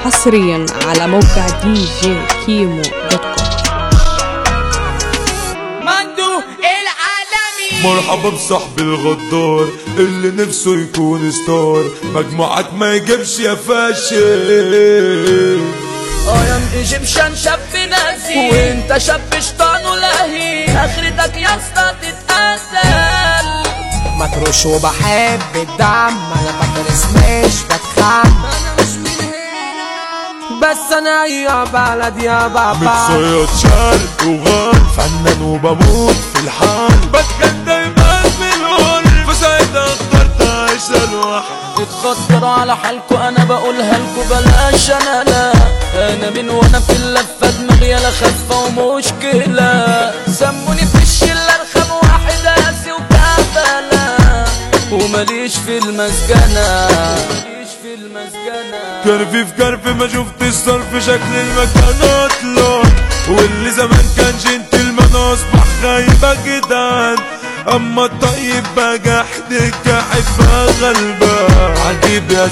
حصريا على موقع دي جي كيمو دوت كوم مندو العالمي مرحبا بصاحبي الغدار اللي نفسه يكون ستار مجموعات ما يجيبش يا فاشل اه يا ايجيبشن شاب نازي وانت شاب شيطان ولهي اخرتك يا اسطى تتقتل متروش وبحب الدم انا بدرس مش بتخم انا مش من هنا بس انا يا بلد يا بابا متصيد شرق وغرب فنان وبموت في الحال بتكلم دايما بالقرب فساعتها اخترت اعيش لوحدي اتخطر على حالكو انا بقولها لكو بلاش انا لا انا من وانا في اللفه دماغي لا خفه ومشكله سموني في الشله رخم واحد قاسي وكعبله ومليش في المسجنه ماليش في المسجنه كرفي في كرفي ما شفت الصرف شكل المكان اطلع واللي زمان كان جنتلمان اصبح خايبة جدعان اما الطيب بقى جحدك احبها غلبان عجيب يا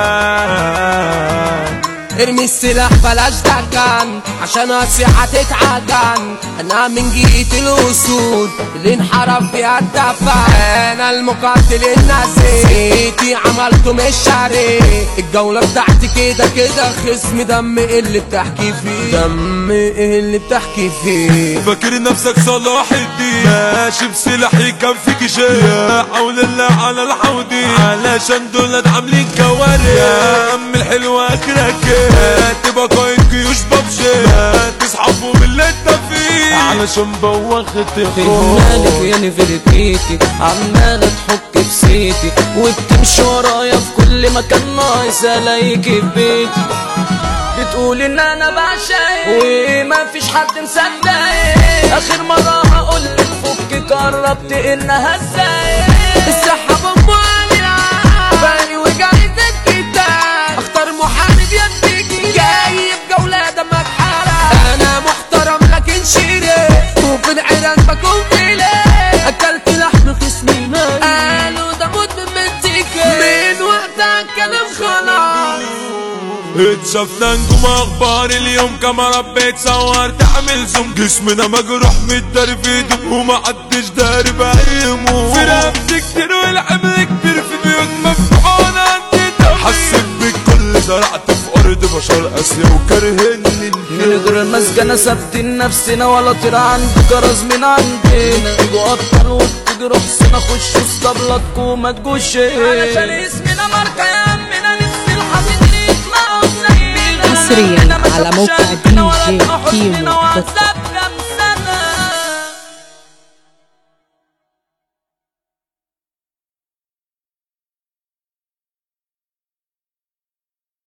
زمان ارمي السلاح بلاش دكان عشان اصيحة تتعجن انا من جيت الاسود اللي انحرف فيها الدفع انا المقاتل النازي سيتي عملته مش شعري الجولة بتاعتي كده كده خصم دم إيه اللي بتحكي فيه دم إيه اللي بتحكي فيه فاكر نفسك صلاح الدين ماشي بسلاحي كان فيك شيء يا حول الله على الحودي علشان دولت عاملين كوارث يا عم الحلوة اخرك إيه؟ تبقى قايد جيوش ببشي تسحبوا من اللي انت فيه علشان بوخت مالك يا نفرتيتي عمالة تحك في سيتي وبتمشي ورايا في كل مكان ناقص الاقيك في بيتي بتقول ان انا بعشقك وما فيش حد مصدقك اخر مرة هقولك فك قربت انها ازاي الصحة بموالي بالي وجعت الكتاب اختار محارب يديكي جايب جولة دمك حرق انا محترم لكن شريك وفي العراق بكون فيلي اكلت لحم خصمي مالي قالوا ده موت من بنتك من وقتها الكلام خلاص اتشافنا نجوم اخبار اليوم كاميرا بتصور تعمل زوم جسمنا مجروح متدار في دم ومحدش داري بقيمه في رقبتي كتير والحمل كتير في بيوت مفتوحة وانا عندي دم حسيت بالكل زرعت في ارض بشر اسيا وكرهني من غير المسجنة ثابتين نفسنا ولا طير عندك راس من عندنا تيجوا ابطال وتجروا حسنا خشوا اسطبلاتكم وما تجوش علشان اسمنا ماركة يا عمنا نفس الحبيب يطلعوا زينا حصرياً على موقع إحنا مش DJ شايفين ولا كيمو حزننا دوت كوم. وعذابنا